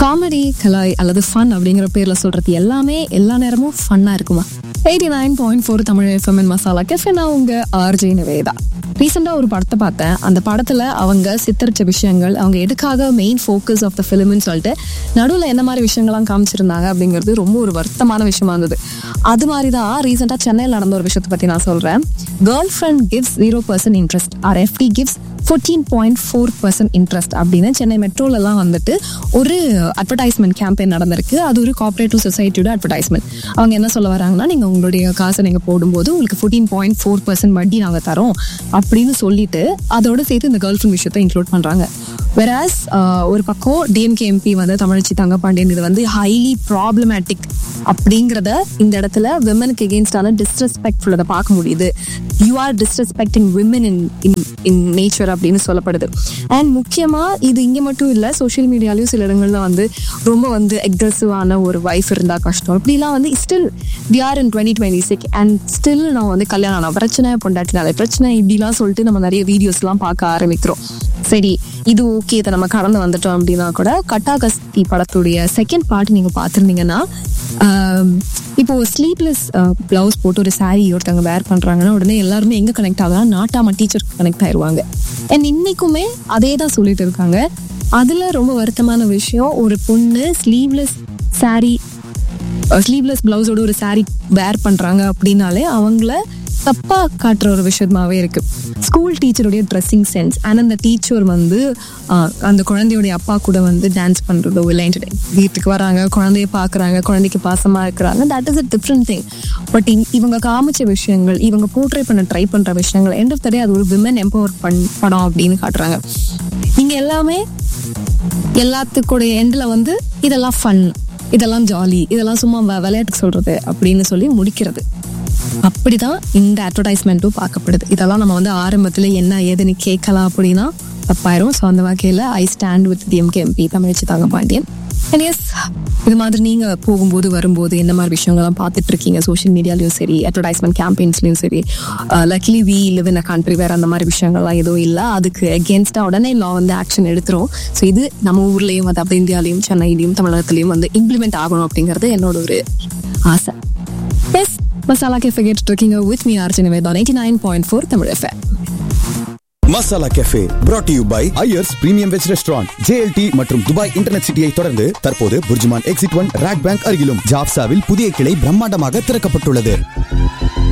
comedy கலாய் அல்லது fun அப்படிங்கிற பேர்ல சொல்றது எல்லாமே எல்லா நேரமும் ஃபன்னா இருக்குமா eighty nine point four Tamil எஃப்எம்என் மசாலா கெஃபே நான் உங்க ஆர்ஜே நிவேதா ரீசெண்டாக ஒரு படத்தை பார்த்தேன் அந்த படத்தில் அவங்க சித்தரிச்ச விஷயங்கள் அவங்க எதுக்காக மெயின் ஃபோக்கஸ் ஆஃப் த ஃபிலிம்னு சொல்லிட்டு நடுவில் என்ன மாதிரி விஷயங்கள்லாம் காமிச்சிருந்தாங்க அப்படிங்கிறது ரொம்ப ஒரு வருத்தமான விஷயமா இருந்தது அது மாதிரி தான் ரீசெண்டாக சென்னையில் நடந்த ஒரு விஷயத்தை பற்றி நான் சொல்கிறேன் girl friend gives zero percent interest or FD gives fourteen point four percent interest அப்படின்னு சென்னை மெட்ரோலலாம் வந்துட்டு ஒரு அட்வர்டைஸ்மெண்ட் கேம்பெயின் நடந்திருக்கு அது ஒரு கோஆப்ரேட்டிவ் சொசைட்டியோட அட்வர்டைஸ்மெண்ட் அவங்க என்ன சொல்ல வராங்கன்னா நீங்கள் உங்களுடைய காசை நீங்கள் போடும்போது உங்களுக்கு ஃபோர்டீன் பாயிண்ட் ஃபோர் பர்சன்ட் வட்டி நாங்கள் தரோம் அப்படின்னு சொல்லிட்டு அதோட சேர்த்து இந்த கேர்ள் ஃப்ரெண்ட் விஷயத்தை இன்க்ளூட் பண்ணுறாங்க வெராஸ் ஒரு பக்கம் டிஎம்கே எம்பி வந்து தமிழச்சி தங்கப்பாண்டியன் இது வந்து ஹைலி ப்ராப்ளமேட்டிக் அப்படிங்கிறத இந்த இடத்துல விமனுக்கு எகெயின்ஸ்டான டிஸ்ரெஸ்பெக்ட்ஃபுல் அதை பார்க்க முடியுது you are disrespecting women in in in nature அப்படின்னு சொல்லப்படுது அண்ட் முக்கியமாக இது இங்கே மட்டும் இல்லை சோஷியல் மீடியாலையும் சில இடங்கள்ல வந்து ரொம்ப வந்து அக்ரெசிவான ஒரு ஒய்ஃப் இருந்தால் கஷ்டம் இப்படிலாம் வந்து still we are in twenty twenty six and still நான் வந்து கல்யாணம் ஆன பிரச்சனை பொண்டாட்டினால பிரச்சனை இப்படிலாம் சொல்லிட்டு நம்ம நிறைய வீடியோஸ்லாம் பார்க்க ஆரம்பிக்கிறோம் சரி இது ஓகே இதை நம்ம கடந்து வந்துட்டோம் அப்படின்னா கூட கட்டாகஸ்தி படத்துடைய செகண்ட் பார்ட் நீங்கள் பார்த்துருந்தீங்கன்னா ஆம், இப்போ ஸ்லீப்லெஸ் ப்ளவுஸ் போட்டு ஒரு saree ஒருத்தவங்க வேர் பண்ணுறாங்கன்னா உடனே எல்லாருமே எங்கே கனெக்ட் ஆகலாம் நாட்டாம டீச்சருக்கு கனெக்ட் ஆயிடுவாங்க அண்ட் இன்னைக்குமே அதே தான் சொல்லிட்டு இருக்காங்க அதில் ரொம்ப வருத்தமான விஷயம் ஒரு பொண்ணு ஸ்லீவ்லெஸ் saree ஸ்லீவ்லெஸ் பிளவுஸோட ஒரு saree வேர் பண்றாங்க அப்படின்னாலே அவங்கள தப்பா காட்டுற ஒரு விஷயமாவே இருக்கு ஸ்கூல் டீச்சருடைய ட்ரெஸ்ஸிங் சென்ஸ் அண்ட் அந்த டீச்சர் வந்து ஆஹ், அந்த குழந்தையுடைய அப்பா கூட வந்து டான்ஸ் பண்றதோ இல்லை entertain- வீட்டுக்கு வராங்க குழந்தைய பாக்குறாங்க குழந்தைக்கு பாசமா இருக்கிறாங்க that is a different thing but இவங்க காமிச்ச விஷயங்கள் இவங்க போர்ட்ரே பண்ண ட்ரை பண்ற விஷயங்கள் எண்ட் ஆஃப் த டே அது ஒரு விமன் எம்பவர் பண் படம் அப்படின்னு காட்டுறாங்க நீங்க எல்லாமே எல்லாத்துக்குடைய எண்டில் வந்து இதெல்லாம் ஃபன் இதெல்லாம் ஜாலி இதெல்லாம் சும்மா வ- விளையாட்டுக்கு சொல்றது அப்படின்னு சொல்லி முடிக்கிறது அப்படிதான் இந்த அட்வர்டைஸ்மெண்ட்டும் பார்க்கப்படுது இதெல்லாம் நம்ம வந்து ஆரம்பத்தில் என்ன ஏதுன்னு கேட்கலாம் அப்படின்னா தப்பாயிரும் ஸோ அந்த வகையில் I stand with DMK MP Tamizhachi Thangapandian and S இது மாதிரி நீங்கள் போகும்போது வரும்போது என்ன மாதிரி விஷயங்கள்லாம் பார்த்துட்டு இருக்கீங்க சோஷியல் மீடியாலையும் சரி அட்வர்டைஸ்மெண்ட் கேம்பெயின்ஸ்லையும் சரி luckily we live in a country வேறு அந்த மாதிரி விஷயங்கள்லாம் எதுவும் இல்லை அதுக்கு அகேன்ஸ்டாக உடனே லா வந்து ஆக்ஷன் எடுத்துரும் ஸோ இது நம்ம ஊர்லேயும் அதாவது இந்தியாலையும் சென்னையிலையும் தமிழகத்துலையும் வந்து இம்ப்ளிமெண்ட் ஆகணும் அப்படிங்கிறது என்னோட ஒரு ஆசை எஸ் மசாலா கேஃபே கேட்டுட்டு இருக்கீங்க with me RJ Veda ninety nine point four Tamil FM masala café brought to you by Iyers premium veg restaurant JLT மற்றும் துபாய் இன்டர்நெட் சிட்டியை தொடர்ந்து தற்போது Burjuman exit one RAK bank அருகிலும் ஜாப்சாவில் புதிய கிளை பிரம்மாண்டமாக திறக்கப்பட்டுள்ளது